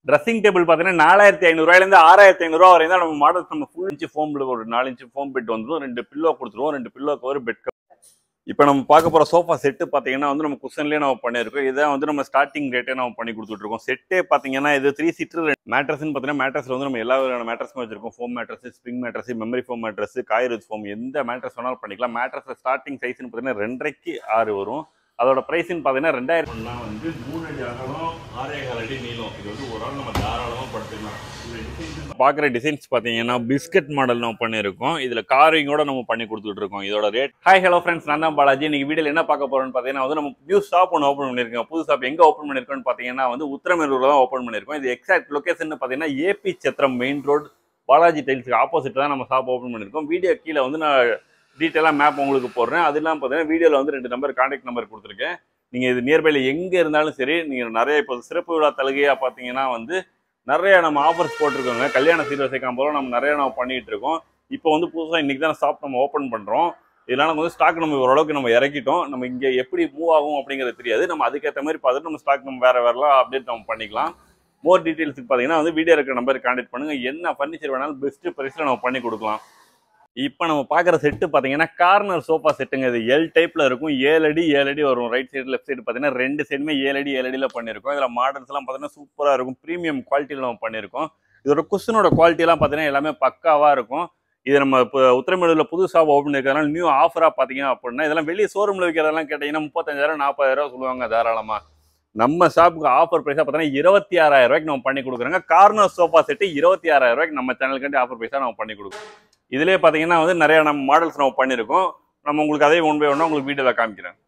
Dressing table பார்த்தீங்கன்னா நாலாயிரத்தி ஐநூறுரூவாயிலேருந்து ஆறாயிரத்தி ஐநூறுரூவா வரையும் தான் நம்ம மாடல்ஸ் நம்ம ஃபுல் இன்ச்சு ஃபோமில் ஒரு நாலு இன்ச்சு ஃபோம் பெட் வந்துடும் ரெண்டு பில்லோ கொடுத்துருவோம் ரெண்டு பில்லோ கவர் பெட் இப்போ நம்ம பார்க்க போகிற சோஃபா செட்டு பார்த்தீங்கன்னா வந்து நம்ம குஷன்லேயே நம்ம பண்ணியிருக்கோம் இதான் வந்து நம்ம ஸ்டார்டிங் ரேட்டே நம்ம பண்ணி கொடுத்துட்ருக்கோம் செட்டே பார்த்தீங்கன்னா இது த்ரீ சீட்டர் மேட்ரஸ்னு பார்த்தீங்கன்னா மேட்ரஸில் வந்து நம்ம எல்லா வகையான மேட்ரஸும் வச்சிருக்கோம் foam mattress spring mattress memory foam mattress காயிரஸ் ஃபோம் எந்த மேட்ரஸ் வேணாலும் பண்ணிக்கலாம் மேட்ரஸில் ஸ்டார்டிங் சைஸ்னு பார்த்தீங்கன்னா ரெண்டரைக்கு ஆறு வரும் அதோட ப்ரைஸ்னு பார்த்தீங்கன்னா ரெண்டாயிரம் வந்து மூணு அடி அகலம் ஆறே கால் அடி நீளம் இது வந்து ஒரு ஆள் நம்ம தாராளமாக படுத்துக்கலாம் பார்க்குற டிசைன்ஸ் பார்த்தீங்கன்னா பிஸ்கட் மாடல் நம்ம பண்ணியிருக்கோம் இதில் காரிங்கோட நம்ம பண்ணி கொடுத்துட்டு இருக்கோம் இதோட ரேட் ஹாய் ஹலோ ஃப்ரெண்ட்ஸ் நான் தான் பாலாஜி இன்னைக்கு வீடியோவில் என்ன பார்க்க போறோம்னு பார்த்தீங்கன்னா வந்து நம்ம நியூ ஷாப் ஒன்று ஓப்பன் பண்ணியிருக்கோம் புது ஷாப் எங்கே ஓப்பன் பண்ணியிருக்கோம்னு பார்த்தீங்கன்னா வந்து உத்தரமேரூரில் தான் ஓப்பன் பண்ணியிருக்கோம் இது எக்ஸாக்ட் லொகேஷன் பார்த்தீங்கன்னா AB Chathiram main road Balaji டைல்ஸ்க்கு ஆப்போசிட் தான் நம்ம ஷாப் ஓப்பன் பண்ணியிருக்கோம் வீடியோ கீழே வந்து நான் டீட்டெயிலாக மேப் உங்களுக்கு போடுறேன் அது இல்லாமல் பார்த்தீங்கன்னா வீடியோவில் வந்து ரெண்டு நம்பர் கான்டாக்ட் நம்பர் கொடுத்துருக்கேன் நீங்கள் இது நியர்பைல எங்கே இருந்தாலும் சரி நீங்கள் நிறைய இப்போ சிறப்பு விழா தலுகையாக பார்த்தீங்கன்னா வந்து நிறைய நம்ம ஆஃபர்ஸ் போட்டிருக்கோங்க கல்யாண சீர்வரிசை காம்போலாம் நம்ம நிறைய நம்ம பண்ணிட்டு இருக்கோம் இப்போ வந்து புதுசாக இன்னைக்கு தான் ஷாப் நம்ம ஓப்பன் பண்ணுறோம் இதனால வந்து ஸ்டாக் நம்ம ஓரளவுக்கு நம்ம இறக்கிட்டோம் நம்ம இங்கே எப்படி மூவ் ஆகும் அப்படிங்கிறது தெரியாது நம்ம அதுக்கேற்ற மாதிரி பார்த்துட்டு நம்ம ஸ்டாக் நம்ம வேற வேறலாம் அப்டேட் நம்ம பண்ணிக்கலாம் மோர் டீட்டெயில்ஸுக்கு பார்த்தீங்கன்னா வந்து வீடியோ இருக்கிற நம்பர் கான்டாக்ட் பண்ணுங்க என்ன ஃபர்னிச்சர் வேணாலும் பெஸ்ட் ப்ரைஸில் நம்ம பண்ணி கொடுக்கலாம் இப்போ நம்ம பார்க்குற செட்டு பார்த்தீங்கன்னா கார்னர் சோஃபா செட்டுங்க இது எல் டைப்பில் இருக்கும் ஏழு அடி ஏழு அடி வரும் ரைட் சைடு லெஃப்ட் சைடு பார்த்தீங்கன்னா ரெண்டு சைடுமே ஏழு அடி ஏழு அடியில் பண்ணியிருக்கோம் இதில் மாடல்ஸ்லாம் பார்த்தீங்கன்னா சூப்பராக இருக்கும் ப்ரீமியம் குவாலிட்டியில் நம்ம பண்ணியிருக்கோம் இதோட குஷனோட குவாலிட்டிலாம் பார்த்தீங்கன்னா எல்லாமே பக்காவாக இருக்கும் இது நம்ம இப்போ உத்தரமேடூரில் புது ஷாப் ஓப்பன் இருக்கிறதுனால நியூ ஆஃபராக பார்த்தீங்க அப்படின்னா இதெல்லாம் வெளியே ஷோரூமில் விற்கிறதெல்லாம் கேட்டிங்கன்னா முப்பத்தஞ்சாயிரம் நாற்பதாயிரம் சொல்லுவாங்க தாராளமாக நம்ம ஷாப்புக்கு ஆஃபர் ப்ரைஸாக பார்த்தீங்கன்னா இருபத்தி ஆறாயிரம் ரூபாய்க்கு நம்ம பண்ணி கொடுக்குறோங்க கார்னர் சோஃபா செட்டு இருபத்தி ஆறாயிரம் ரூபாய்க்கு நம்ம சேனலுக்காண்டி ஆஃபர் ப்ரைஸாக நம்ம பண்ணி கொடுக்குறோம் இதுலேயே பார்த்தீங்கன்னா வந்து நிறைய நம்ம மாடல்ஸ் நம்ம பண்ணியிருக்கோம் நம்ம உங்களுக்கு அதே ஒன் பை ஒன்றா உங்களுக்கு வீடியோவில் காமிக்கிறேன்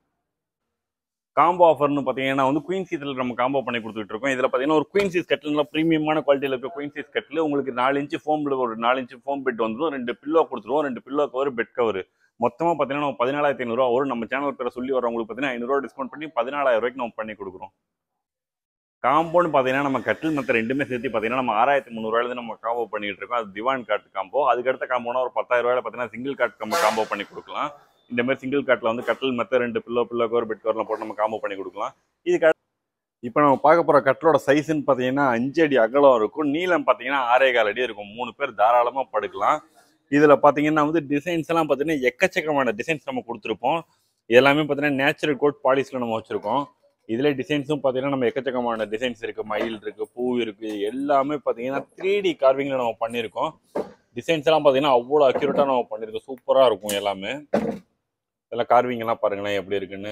காம்போ ஆஃபர்னு பார்த்தீங்கன்னா வந்து குயின் சீஸில் நம்ம காம்போ பண்ணி கொடுத்துட்டு இருக்கோம் இதில் பார்த்தீங்கன்னா ஒரு குயின் சீஸ் கட்டில் ப்ரீமியமான குவாலிட்டியில் இருக்க குயின் சீஸ் கட்டில் உங்களுக்கு நாலு இன்ச்சு ஃபோமில் ஒரு நாலு இன்ச்சு ஃபோம் பெட் வந்துடும் ரெண்டு பில்லோ கொடுத்துருவோம் ரெண்டு பில்லோ கவர் பெட் கவர் மொத்தமாக பார்த்தீங்கன்னா நம்ம பதினாலாயிரத்தி ஐநூறுரூவா வரும் நம்ம சேனல் பேரை சொல்லி வரவங்களுக்கு பார்த்தீங்கன்னா ஐநூறுரூவா டிஸ்கவுண்ட் பண்ணி பதினாலாயிரம் ரூபாய்க்கு நம்ம பண்ணி கொடுக்குறோம் காம்போன்னு பார்த்தீங்கன்னா நம்ம கட்டில் மற்ற ரெண்டுமே சேர்த்து பார்த்தீங்கன்னா நம்ம ஆறாயிரத்தி முந்நூறுவாயிலேருந்து நம்ம காம்போ பண்ணிட்டு இருக்கோம் அது திவான் காட் காம்போ அதுக்கடுத்த காம்போனா ஒரு பத்தாயிரம் ரூபாயில பார்த்தீங்கன்னா சிங்கிள் காட் நம்ம காம்போ பண்ணி கொடுக்கலாம் இந்த மாதிரி சிங்கிள் காட்டில் வந்து கட்டில் மற்ற ரெண்டு பில்லோ பில்லோ கவர் பெட் கவர்லாம் போட்டு நம்ம காம்போ பண்ணி கொடுக்கலாம் இதுக்கு இப்போ நம்ம பார்க்க போகிற கட்டிலோட சைஸ்ன்னு பார்த்தீங்கன்னா அஞ்சு அடி அகலம் இருக்கும் நீளம் பார்த்தீங்கன்னா ஆறே கால் அடி இருக்கும் மூணு பேர் தாராளமாக படுக்கலாம் இதில் பார்த்தீங்கன்னா வந்து டிசைன்ஸ் எல்லாம் பார்த்தீங்கன்னா எக்கச்சக்கமான டிசைன்ஸ் நம்ம கொடுத்துருப்போம் எல்லாமே பார்த்தீங்கன்னா நேச்சுரல் கோட் பாலிஸில் நம்ம வச்சுருக்கோம் இதில் டிசைன்ஸும் பார்த்தீங்கன்னா நம்ம எக்கச்சக்கமான டிசைன்ஸ் இருக்குது மயில் இருக்குது பூ இருக்குது எல்லாமே பார்த்தீங்கன்னா த்ரீ டி கார்விங்கில் நம்ம பண்ணியிருக்கோம் டிசைன்ஸ் எல்லாம் பார்த்தீங்கன்னா அவ்வளோ அக்யூரேட்டாக நம்ம பண்ணியிருக்கோம் சூப்பராக இருக்கும் எல்லாமே இதெல்லாம் carving எல்லாம் பாருங்களேன் எப்படி இருக்குன்னு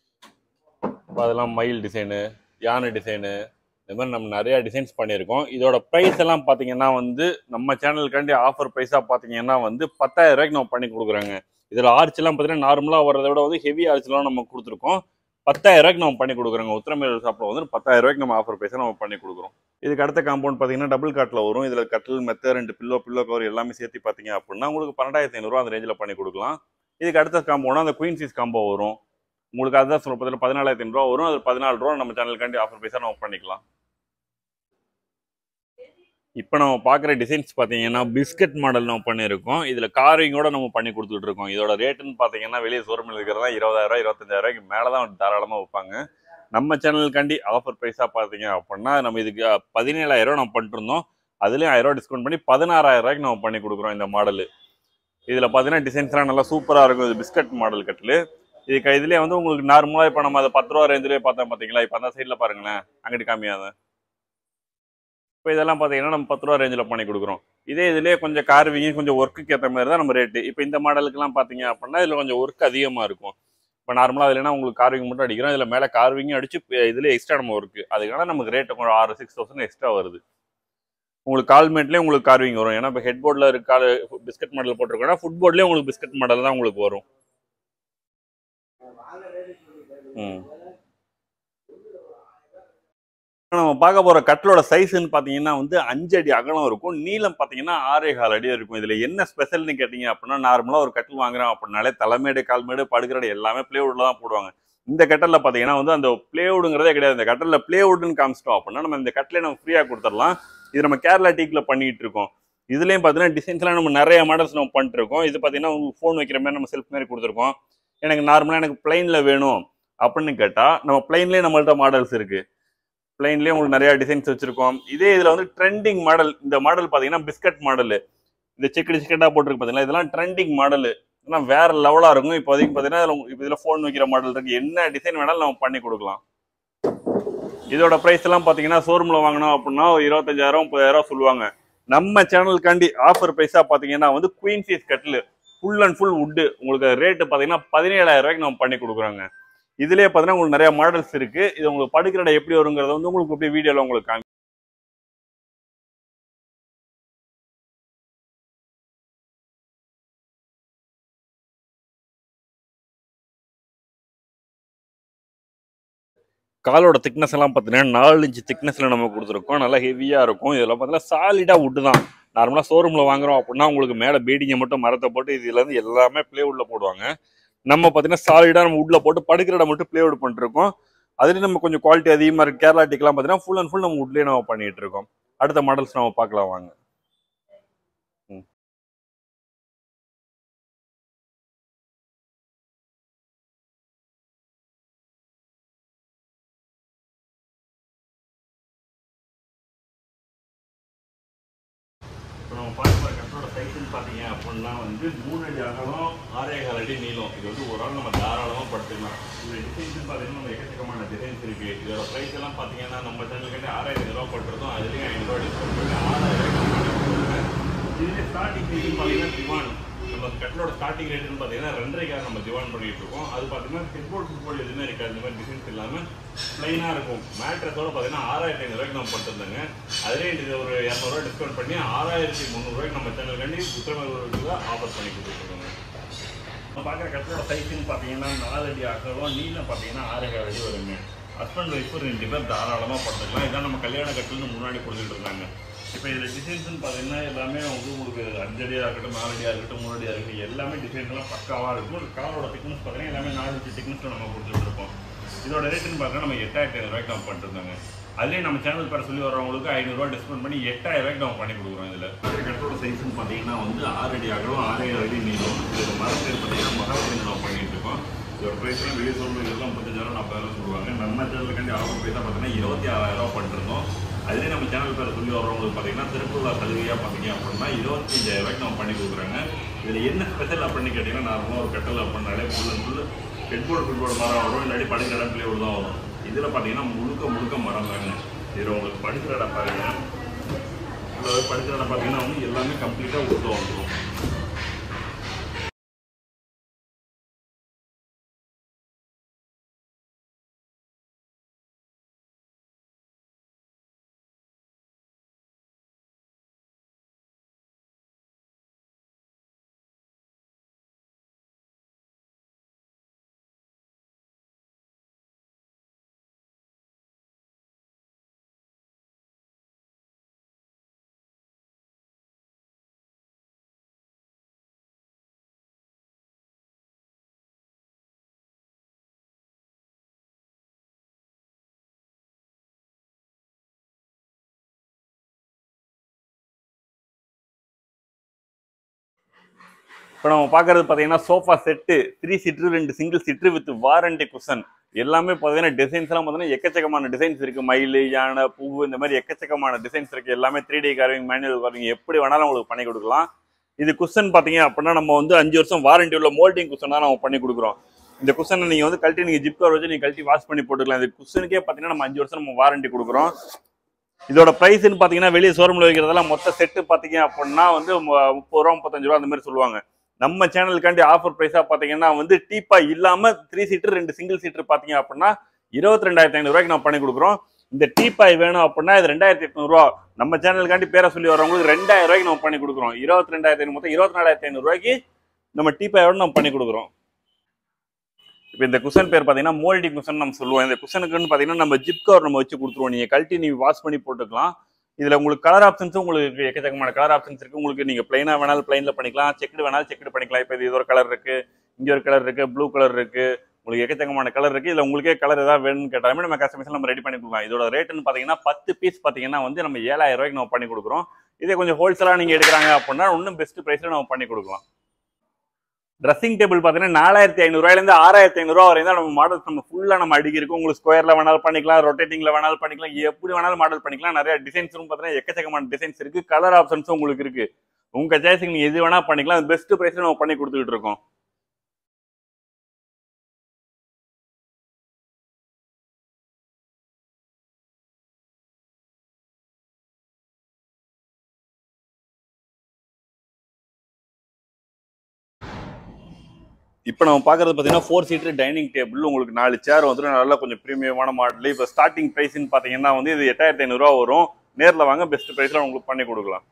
இப்போ அதெல்லாம் மயில் டிசைனு யானை டிசைனு இந்த மாதிரி நம்ம நிறைய டிசைன்ஸ் பண்ணியிருக்கோம் இதோட ப்ரைஸ் எல்லாம் பார்த்தீங்கன்னா வந்து நம்ம சேனலுக்காண்டி ஆஃபர் ப்ரைஸாக பார்த்தீங்கன்னா வந்து பத்தாயிரம் ரூபாய்க்கு நம்ம பண்ணி கொடுக்குறாங்க இதில் ஆர்ச்லாம் பார்த்தீங்கன்னா நார்மலாக வரதை விட வந்து ஹெவி ஆர்ச்லாம் நம்ம கொடுத்துருக்கோம் பத்தாயிரம் ரூபாய்க்கு நம்ம பண்ணி கொடுக்குறோங்க உத்தரமேரூர் ஷாப்பில் வந்து பத்தாயிரம் ரூபாய்க்கு நம்ம ஆஃபர் ப்ரைஸாக நம்ம பண்ணி கொடுக்குறோம் இதுக்கு அடுத்த காம்பவுண்ட் பார்த்தீங்கன்னா டபுள் காட்டில் வரும் இதில் கட்டில் மெத்த ரெண்டு பில்லோ பில்லோ கவர் எல்லாமே சேர்த்து பார்த்தீங்க அப்படின்னா உங்களுக்கு பன்னெண்டாயிரத்தி ஐநூறுரூவா அந்த ரேஞ்சில் பண்ணி கொடுக்கலாம் இதுக்கு அடுத்த காம்போனா அந்த குயின் சீஸ் காம்போ வரும் உங்களுக்கு அதுதான் சொல்ல பார்த்தீங்கன்னா பதினாலாயிரத்தி ஐநூறுரூவா வரும் அது பதினாலு ரூபா நம்ம சேனலுக்காண்டி ஆஃபர் ப்ரைஸாக நம்ம பண்ணிக்கலாம் இப்போ நம்ம பார்க்குற டிசைன்ஸ் பார்த்தீங்கன்னா பிஸ்கட் மாடல் நம்ம பண்ணியிருக்கோம் இதில் காரிங்கோட நம்ம பண்ணி கொடுத்துட்டு இருக்கோம் இதோட ரேட்டுன்னு பார்த்தீங்கன்னா வெளியே ஷோரூமில் இருக்கிறதா இருபதாயிரம் இருபத்தஞ்சாயிரம் ரூபாய்க்கு மேலே தான் தாராளமாக வைப்பாங்க நம்ம சேனலுக்காண்டி ஆஃபர் ப்ரைஸாக பார்த்தீங்க அப்படின்னா நம்ம இதுக்கு பதினேழாயிரம் நம்ம பண்ணிருந்தோம் அதுலேயும் ஆயிரம் டிஸ்கவுண்ட் பண்ணி பதினாறாயிரம் ரூபாய்க்கு நம்ம பண்ணி கொடுக்குறோம் இந்த மாடல் இதில் பார்த்தீங்கன்னா டிசைன்ஸ்லாம் நல்லா சூப்பராக இருக்கும் இது பிஸ்கட் மாடல் கட்டில் இதுக்கு இதுலேயே வந்து உங்களுக்கு நார்மலாக இப்போ நம்ம அதை பத்து ரூபா ரேஞ்சிலே பார்த்தோம் பார்த்தீங்களா இப்போ அந்த சைடில் பாருங்களேன் அங்கிட்டு காமியாத இப்போ இதெல்லாம் பார்த்தீங்கன்னா நம்ம பத்து ரூபா ரேஞ்சில் பண்ணி கொடுக்குறோம் இதே இதுலேயே கொஞ்சம் கார்விங் கொஞ்சம் ஒர்க்குக்கு ஏற்ற மாதிரி தான் நம்ம ரேட்டு இப்போ இந்த மாடலுக்குலாம் பார்த்தீங்க அப்படின்னா இதில் கொஞ்சம் ஒர்க் அதிகமாக இருக்கும் இப்போ நார்மலாக இல்லைன்னா உங்களுக்கு கார்விங் மட்டும் அடிக்கிறோம் இதில் மேலே கார்விங்கும் அடிச்சு இதில் எக்ஸ்ட்ரா நம்ம ஒர்க்கு அதுக்கான நமக்கு ரேட்டு கொஞ்சம் ஆறு சிக்ஸ் தௌசண்ட் எக்ஸ்ட்ரா வருது உங்களுக்கு கால்மேட்லேயே உங்களுக்கு கார்விங் வரும் ஏன்னா இப்போ ஹெட் போர்டில் இருக்க பிஸ்கட் மாடல் போட்டிருக்கோம்னா ஃபுட் போர்ட்லேயே உங்களுக்கு பிஸ்கட் மாடல் தான் உங்களுக்கு வரும் ம் நம்ம பார்க்க போற கட்டிலோட சைஸ்ன்னு பார்த்தீங்கன்னா வந்து அஞ்சு அடி அகலம் இருக்கும் நீளம் பார்த்தீங்கன்னா ஆறே கால் அடி இருக்கும் இதுல என்ன ஸ்பெஷல்னு கேட்டீங்க அப்படின்னா நார்மலா ஒரு கட்டில் வாங்குறோம் அப்படின்னாலே தலைமேடு கால்மேடு படுக்கிற எல்லாமே பிளேவுட்ல தான் போடுவாங்க இந்த கட்டல்ல பார்த்தீங்கன்னா வந்து அந்த பிளேவுடுங்கிறதே கிடையாது இந்த கட்டல்ல பிளேவுட்னு காமிச்சிட்டோம் அப்படின்னா நம்ம இந்த கட்டிலே நம்ம ஃப்ரீயாக கொடுத்துடலாம் இது நம்ம கேரளா டீக்ல பண்ணிட்டு இருக்கோம் இதுலயும் பார்த்தீங்கன்னா டிசைன்ஸ்லாம் நம்ம நிறைய மாடல்ஸ் நம்ம பண்ணிட்டு இருக்கோம் இது பார்த்தீங்கன்னா உங்களுக்கு ஃபோன் வைக்கிற மாதிரி நம்ம செல்ஃப் மாதிரி கொடுத்துருக்கோம் எனக்கு நார்மலாக எனக்கு பிளைன்ல வேணும் அப்படின்னு கேட்டால் நம்ம பிளைன்லேயே நம்மள்ட்ட மாடல்ஸ் இருக்கு பிளைன்லேயே உங்களுக்கு நிறைய டிசைன்ஸ் வச்சிருக்கோம் இதே இதில் வந்து ட்ரெண்டிங் மாடல் இந்த மாடல் பார்த்தீங்கன்னா பிஸ்கட் மாடல் இந்த செக்கடி செக்கெட்டாக போட்டிருக்கு பார்த்தீங்களா இதெல்லாம் ட்ரெண்டிங் மாடல் இதெல்லாம் வேற லெவலாக இருக்கும் இப்போதைக்கு பார்த்தீங்கன்னா இதில் இப்போ இதில் ஃபோன் வைக்கிற மாடல் இருக்கு என்ன டிசைன் வேணாலும் நம்ம பண்ணி கொடுக்கலாம் இதோட ப்ரைஸ் எல்லாம் பார்த்தீங்கன்னா ஷோரூமில் வாங்கினோம் அப்படின்னா ஒரு இருபத்தஞ்சாயிரம் முப்பதாயிரம் சொல்லுவாங்க நம்ம சேனலுக்காண்டி ஆஃபர் ப்ரைஸாக பார்த்தீங்கன்னா வந்து குயின் சைஸ் கட்டில் ஃபுல் அண்ட் ஃபுல் வுட்டு உங்களுக்கு ரேட்டு பார்த்தீங்கன்னா பதினேழாயிரம் ரூபாய்க்கு நம்ம பண்ணி கொடுக்குறோங்க இதுலேயே பார்த்தீங்கன்னா உங்களுக்கு நிறைய மாடல்ஸ் இருக்கு இது உங்களுக்கு படுக்கிற இடம் எப்படி வருங்கிறத வந்து உங்களுக்கு அப்படியே வீடியோவில் உங்களுக்கு காமி காலோட திக்னஸ் எல்லாம் பார்த்தீங்கன்னா நாலு இன்ச் திக்னஸில் நம்ம கொடுத்துருக்கோம் நல்லா ஹெவியாக இருக்கும் இதெல்லாம் பார்த்தீங்கன்னா சாலிடாக வுட்டு தான் நார்மலாக ஷோரூமில் வாங்குறோம் அப்படின்னா உங்களுக்கு மேலே பீடிங்கை மட்டும் மரத்தை போட்டு இதுல இருந்து எல்லாமே ப்ளேவுட்டில் போடுவாங்க நம்ம பார்த்தீங்கன்னா சாலிடாக நம்ம உள்ள போட்டு படுக்கிற இடம் மட்டும் ப்ளேவுட் பண்ணிருக்கோம் அதுலேயும் நம்ம கொஞ்சம் குவாலிட்டி அதிகமாக இருக்கு கேரளா டிக்கெலாம் பார்த்தீங்கன்னா ஃபுல் அண்ட் ஃபுல் நம்ம உட்லேயே நம்ம பண்ணிட்டு இருக்கோம் அடுத்த மாடல்ஸ் நம்ம பார்க்கலாம் வாங்க ம். இப்போ நம்ம பார்க்க போகிற கட்டோட சைஸ்ன்னு பார்த்தீங்க அப்படின்னா வந்து மூணு அடி அகலம் ஆறே கால் அடி நீளம் இது வந்து ஒரு ஆள் நம்ம தாராளமாக படுத்துக்கலாம் இந்த டிசைன்ஸ் பார்த்தீங்கன்னா நம்ம எக்கச்சக்கமான டிசைன்ஸ் இருக்கு இதோட ப்ரைஸ் எல்லாம் பார்த்தீங்கன்னா நம்ம சேனலுக்கு ஆறாயிரம் ரூபா பட்டுருந்தோம் அதுலேயும் ஐநூறுரூவா டிஸ்கவுண்ட் பண்ணி ஆறாயிரம் இதுலேயே ஸ்டார்டிங் ரேட்னு பார்த்தீங்கன்னா திவான் நம்ம கட்டலோட ஸ்டார்டிங் ரேட்னு பார்த்தீங்கன்னா ரெண்டரைக்காக நம்ம திவான் பண்ணிட்டு இருக்கோம் அது பார்த்தீங்கன்னா ஹெட்போர்ட் ஃபுட்பால் எதுவுமே இருக்காது இந்த மாதிரி டிசைன்ஸ் இல்லாமல் ப்ளைனாக இருக்கும் மேட்ரஸோட பார்த்தீங்கன்னா ஆறாயிரத்தி ஐநூறுரூவாய்க்கு நம்ம பண்ணிருந்தோங்க அதிலே இது ஒரு இரநூறுவா டிஸ்கவுண்ட் பண்ணி ஆறாயிரத்தி முந்நூறுரூவாய்க்கு நம்ம சேனல்காண்டி உத்தரவாதத்துக்கு ஆஃபர் பண்ணி கொடுத்துருக்கோங்க நம்ம பார்க்குற கட்டோட சைஸ்ன்னு பார்த்தீங்கன்னா நாலு அடி அகலம் நீளம் பார்த்தீங்கன்னா ஆறு ஏழு அடி வருங்க ஹஸ்பண்ட் ஒய்ஃபு ரெண்டு பேர் தாராளமாக படுத்துக்கலாம் இதான் நம்ம கல்யாண கட்டில்னு முன்னாடி கொடுத்துட்டு இருந்தாங்க இப்போ இதில் டிசைன்ஸ்னு பார்த்தீங்கன்னா எல்லாமே வந்து உங்களுக்கு அஞ்சடியாக இருக்கட்டும் நாலடியாக இருக்கட்டும் மூணடியாக இருக்கட்டும் எல்லாமே டிசைன்ஸ்லாம் பக்காவாக இருக்கும் காரோட திக்னஸ் பார்த்தீங்கன்னா எல்லாமே நாலு இன்ச்சு திக்னஸில் நம்ம கொடுத்துட்டு இருப்போம் இதோட ரேட்டுன்னு பார்த்தீங்கன்னா நம்ம எட்டாயிரத்தி ஐநூறுரூவாய்க்கு நம்ம பண்ணிருந்தாங்க அதுலேயே நம்ம சேனல் பேர் சொல்லி வரவங்களுக்கு ஐநூறுரூவா டிஸ்கவுண்ட் பண்ணி எட்டாயிரம் ரூபாய்க்கு நம்ம பண்ணி கொடுக்குறோம் இதில் கட்டோட சைஸ்னு பார்த்தீங்கன்னா வந்து ஆறு அடி அகலம் ஆறு ஏழு அடி நீளம் இது மரத்தில் பார்த்தீங்கன்னா மகாபலியில் நம்ம பண்ணிட்டு இருக்கோம் இதோட ப்ரைஸ்லாம் வெளியே சொல்லுறது இதெல்லாம் முப்பத்தஞ்சாயிரம் நாற்பதாயிரம் சொல்லுவாங்க நம்ம சேனலுக்காண்டி ஆஃபர் ப்ரைஸாக பார்த்தீங்கன்னா இருபத்தி ஆறாயிரம் ரூபா பண்ணிருந்தோம் அதுலேயே நம்ம சேனல் பேர் சொல்லி வரவங்களுக்கு பார்த்தீங்கன்னா திருப்பூர்ல சலுகையாக பார்த்தீங்க அப்படின்னா இருபத்தஞ்சாயிரம் ரூபாய்க்கு நம்ம பண்ணி கொடுக்குறாங்க இதில் என்ன ஸ்பெஷல் அப்படின்னு கேட்டிங்கன்னா நார்மலாக ஒரு கட்டல் அப்படின்னாலே full and full headboard footboard மரம் வரும் இல்லாட்டி படுக்கிற இடம் பிளே தான் வரும் இதில் பார்த்தீங்கன்னா முழுக்க முழுக்க மரம் தாங்க இதில் உங்களுக்கு படுக்கிற இடம் பாருங்க இதில் படுக்கிற இடம் பார்த்தீங்கன்னா வந்து எல்லாமே கம்ப்ளீட்டாக உள்ள வந்துடும் இப்போ நம்ம பார்க்கறது பார்த்தீங்கன்னா சோஃபா செட்டு த்ரீ சீட்ரு ரெண்டு single seater with warranty cushion எல்லாமே பார்த்தீங்கன்னா டிசைன்ஸ் எல்லாம் பார்த்தீங்கன்னா எக்கச்சக்கமான டிசைன்ஸ் இருக்கு மயில் யானை பூவு இந்த மாதிரி எக்கச்சக்கமான டிசைன்ஸ் இருக்கு எல்லாமே three D carving manual carving எப்படி வேணாலும் உங்களுக்கு பண்ணி கொடுக்கலாம் இது குஷன் பார்த்தீங்க அப்படின்னா நம்ம வந்து அஞ்சு வருஷம் வாரண்டி உள்ள மோல்டிங் குஷன் தான் நம்ம பண்ணி கொடுக்குறோம் இந்த குஷனை நீங்கள் வந்து கழட்டி நீங்கள் ஜிப் கவர் வச்சு நீங்கள் கழட்டி வாஷ் பண்ணி போட்டுக்கலாம் இந்த குஷனுக்கே பார்த்தீங்கன்னா நம்ம அஞ்சு வருஷம் நம்ம வாரண்டி கொடுக்குறோம் இதோட ப்ரைஸ்ன்னு பார்த்தீங்கன்னா வெளியே ஷோரூமில் வைக்கிறதெல்லாம் மொத்த செட்டு பார்த்தீங்க அப்படின்னா வந்து மு- முப்பது ரூபா முப்பத்தஞ்சு ரூபா அந்த மாதிரி சொல்லுவாங்க நம்ம சேனலுக்காண்டி ஆஃபர் ப்ரைஸாக பார்த்தீங்கன்னா வந்து டீப்பா இல்லாமல் த்ரீ சீட்டர் ரெண்டு சிங்கிள் சீட்டர் பார்த்தீங்க அப்படின்னா இருபத்தி ரெண்டாயிரத்தி ஐநூறுரூவாய்க்கு நம்ம பண்ணி கொடுக்குறோம் இந்த டீப்பாய் வேணும் அப்படின்னா இது ரெண்டாயிரத்தி எட்நூறுவா நம்ம சேனலுக்காண்டி பேரை சொல்லி வரவங்களுக்கு ரெண்டாயிரம் ரூபாய்க்கு நம்ம பண்ணி கொடுக்குறோம் இருபத்தி ரெண்டாயிரத்தி ஐநூறு மொத்தம் இருபத்தி நாலாயிரத்தி ஐநூறுரூவாய்க்கு நம்ம டீப்பாயோட நம்ம பண்ணி கொடுக்குறோம் இப்போ இந்த குஷன் பேர் பார்த்தீங்கன்னா மோல்டி குஷன் நம்ம சொல்லுவோம் இந்த குஷனுக்குன்னு பார்த்தீங்கன்னா நம்ம ஜிப் கவர் நம்ம வச்சு கொடுத்துருவோம் நீங்கள் கழட்டி நீ வாஷ் பண்ணி போட்டுக்கலாம் இதில் உங்களுக்கு கலர் ஆப்ஷன்ஸும் உங்களுக்கு எக்கச்சக்கமான கலர் ஆப்ஷன்ஸ் இருக்குது உங்களுக்கு நீங்கள் பிளைனாக வேணாலும் பிளைனில் பண்ணிக்கலாம் செக்குடு வேணாலும் செக்குடு பண்ணிக்கலாம் இப்போ இது ஒரு கலர் இருக்குது இங்கே ஒரு கலர் இருக்குது ப்ளூ கலர் இருக்குது உங்களுக்கு எக்கச்சக்கமான கலர் இருக்குது இதில் உங்களுக்கே கலர் ஏதாவது வேணும்னு கேட்டாலுமே நம்ம கஸ்டமைஸ் நம்ம ரெடி பண்ணி கொடுக்கலாம் இதோட ரேட்டுன்னு பார்த்தீங்கன்னா பத்து பீஸ் பார்த்தீங்கன்னா வந்து நம்ம ஏழாயிரம் ரூபாய்க்கு நம்ம பண்ணி கொடுக்குறோம் இதே கொஞ்சம் ஹோல்சேலாக நீங்கள் எடுக்கிறாங்க அப்படின்னா இன்னும் பெஸ்ட் ப்ரைஸில் நம்ம பண்ணி கொடுக்கலாம் ட்ரெஸ்ஸிங் டேபிள் பார்த்தீங்கன்னா நாலாயிரத்தி ஐநூறுரூவாயிலேருந்து ஆறாயிரத்தி ஐநூறுரூவா வரையும் தான் நம்ம மாடல்ஸ் நம்ம ஃபுல்லாக நம்ம அடிக்கிருக்கோம் உங்களுக்கு ஸ்கொயரில் வேணாலும் பண்ணிக்கலாம் ரொட்டேட்டிங்கில் வேணாலும் பண்ணிக்கலாம் எப்படி வேணாலும் மாடல் பண்ணிக்கலாம் நிறைய டிசைன்ஸும் பார்த்தீங்கன்னா எக்கச்சக்கமான டிசைன்ஸ் இருக்குது கலர் ஆப்ஷன்ஸும் உங்களுக்கு இருக்குது உங்கள் சாய்ஸுக்கு நீங்கள் எது வேணால் பண்ணிக்கலாம் பெஸ்ட் ப்ரைஸில் நம்ம பண்ணி கொடுத்துக்கிட்டு இருக்கோம் இப்போ நம்ம பார்க்குறது பார்த்தீங்கன்னா ஃபோர் சீட்டர் டைனிங் டேபிள் உங்களுக்கு நாலு சேர் வந்துடும் நல்லா கொஞ்சம் ப்ரீமியமான மாடல் இப்போ ஸ்டார்டிங் ப்ரைஸ்னு பார்த்தீங்கன்னா வந்து இது எட்டாயிரத்தி ஐநூறுரூவா வரும் நேரில் வாங்க பெஸ்ட் ப்ரைஸில் உங்களுக்கு பண்ணி கொடுக்கலாம்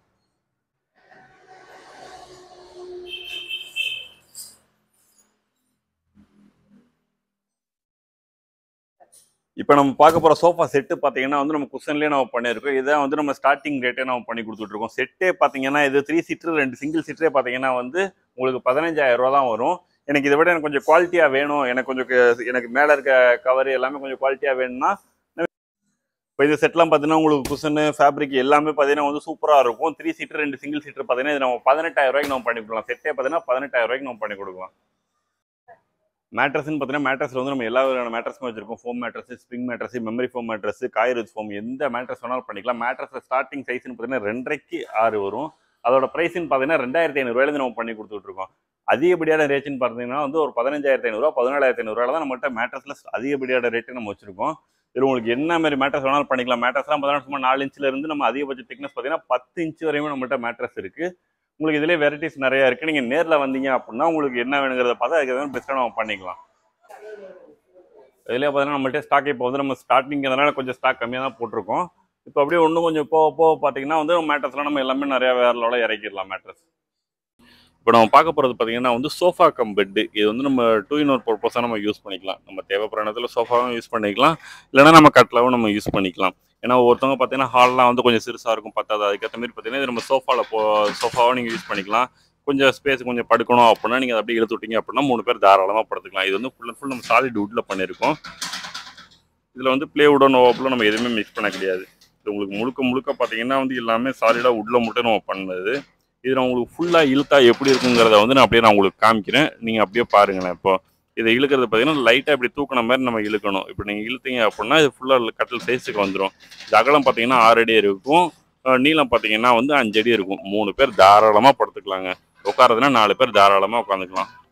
இப்போ நம்ம பார்க்க போகிற சோஃபா செட்டு பார்த்தீங்கன்னா வந்து நம்ம குஷன்லேயே நம்ம பண்ணியிருக்கோம் இதான் வந்து நம்ம ஸ்டார்டிங் ரேட்டே நம்ம பண்ணி கொடுத்துட்ருக்கோம் செட்டே பார்த்தீங்கன்னா இது த்ரீ சீட்டர் ரெண்டு சிங்கிள் சீட்டரே பார்த்தீங்கன்னா வந்து உங்களுக்கு பதினஞ்சாயிரம் ரூபா தான் வரும் எனக்கு இதை விட எனக்கு கொஞ்சம் குவாலிட்டியாக வேணும் எனக்கு கொஞ்சம் க- எனக்கு மேலே இருக்க கவர் எல்லாமே கொஞ்சம் குவாலிட்டியாக வேணும்னா இப்போ இந்த செட்லாம் பார்த்தீங்கன்னா உங்களுக்கு குஷனு ஃபேப்ரிக் எல்லாமே பார்த்தீங்கன்னா வந்து சூப்பராக இருக்கும் த்ரீ சீட்டர் ரெண்டு சிங்கிள் சீட்டர் பார்த்தீங்கன்னா இது நம்ம பதினெட்டாயிரம் ரூபாய்க்கு நம்ம பண்ணி கொடுக்கலாம் செட்டே பார்த்தீங்கன்னா பதினெட்டாயிரம் ரூபாய்க்கு நம்ம பண்ணி கொடுக்கலாம் மேட்ரஸ்னு பார்த்தீங்கன்னா மேட்ரஸ்ல வந்து நம்ம எல்லா வகையான மேட்ரஸும் வச்சிருக்கோம் foam mattress spring mattress memory foam mattress காய்ரஸ் ஃபோம் எந்த மேட்ரஸ் வேணாலும் பண்ணிக்கலாம் மேட்ரஸ்ல ஸ்டார்டிங் சைஸ்னு பார்த்தீங்கன்னா ரெண்டரைக்கு ஆறு வரும் அதோட ப்ரைஸ்னு பார்த்தீங்கன்னா ரெண்டாயிரத்தி ஐநூறுவாயிலேருந்து நம்ம பண்ணி கொடுத்துட்டு இருக்கோம் அதிகப்படியான ரேட்டுன்னு பார்த்தீங்கன்னா வந்து ஒரு பதினஞ்சாயிரத்தி ஐநூறுரூவா பதினாலாயிரத்தி ஐநூறுரூவா தான் நம்மகிட்ட மேட்ரஸ்ல அதிகப்படியான ரேட்டு நம்ம வச்சிருக்கோம் இதில் உங்களுக்கு என்ன மாதிரி மேட்ரஸ் வேணாலும் பண்ணிக்கலாம் மேட்ரஸ்லாம் பார்த்தீங்கன்னா சும்மா நாலு இன்ச்சில் இருந்து நம்ம அதிகபட்ச திக்னஸ் பார்த்தீங்கன்னா பத்து இன்ச் வரையும் நம்மகிட்ட மேட்ரஸ் இருக்கு உங்களுக்கு இதுலேயே வெரைட்டிஸ் நிறைய இருக்கு நீங்கள் நேரில் வந்தீங்க அப்படின்னா உங்களுக்கு என்ன வேணுங்கிறத பார்த்தா அதுக்கு பெஸ்ட்டாக நம்ம பண்ணிக்கலாம் இதுலேயே பார்த்தீங்கன்னா நம்மள்ட்ட ஸ்டாக் இப்போ வந்து நம்ம ஸ்டார்டிங் அதனால கொஞ்சம் ஸ்டாக் கம்மியாக தான் போட்டிருக்கோம் இப்போ அப்படியே இன்னும் கொஞ்சம் போக போக பார்த்தீங்கன்னா வந்து மேட்ரஸ்லாம் நம்ம எல்லாமே நிறைய வேற லெவலில் இறக்கிடலாம் மேட்ரஸ் இப்போ நம்ம பார்க்க போகிறது பார்த்தீங்கன்னா வந்து சோஃபா கம் பெட்டு இது வந்து நம்ம டூ இன் ஒரு பர்பஸாக நம்ம யூஸ் பண்ணிக்கலாம் நம்ம தேவைப்படுற இடத்துல சோஃபாவும் யூஸ் பண்ணிக்கலாம் இல்லைன்னா நம்ம கட்லாவும் நம்ம யூஸ் பண்ணிக்கலாம் ஏன்னா ஒருத்தவங்க பார்த்தீங்கன்னா ஹால்லாம் வந்து கொஞ்சம் சிறுசாக இருக்கும் பத்தாது அதுக்கேற்ற மாதிரி பார்த்தீங்கன்னா இது நம்ம சோஃபாவில் போ சோஃபாவும் நீங்கள் யூஸ் பண்ணிக்கலாம் கொஞ்சம் ஸ்பேஸ் கொஞ்சம் படுக்கணும் அப்படின்னா நீங்கள் அதை அப்படியே இழுத்து விட்டீங்க அப்படின்னா மூணு பேர் தாராளமாக படுத்துக்கலாம் இது வந்து ஃபுல் அண்ட் ஃபுல் நம்ம சாலிட் வுட்டில் பண்ணியிருக்கோம் இதில் வந்து ப்ளே வுடோ நோவாப்பில் நம்ம எதுவுமே மிக்ஸ் பண்ண கிடையாது இது உங்களுக்கு முழுக்க முழுக்க பார்த்தீங்கன்னா வந்து எல்லாமே சாலிடாக உட்டில் மட்டும் நம்ம பண்ணது இது நான் உங்களுக்கு ஃபுல்லாக இழுத்தா எப்படி இருக்குங்கிறத வந்து நான் அப்படியே நான் உங்களுக்கு காமிக்கிறேன் நீங்கள் அப்படியே பாருங்களேன் இப்போ இதை இழுக்கிறது பார்த்தீங்கன்னா லைட்டாக இப்படி தூக்கின மாதிரி நம்ம இழுக்கணும் இப்போ நீங்கள் இழுத்தீங்க அப்படின்னா இது ஃபுல்லாக கட்டில் சைஸுக்கு வந்துடும் இது அகலம் பார்த்தீங்கன்னா ஆறு அடி இருக்கும் அஹ் நீளம் பார்த்தீங்கன்னா வந்து அஞ்சு அடி இருக்கும் மூணு பேர் தாராளமாக படுத்துக்கலாங்க உட்காரதுன்னா நாலு பேர் தாராளமாக உட்காந்துக்கலாம்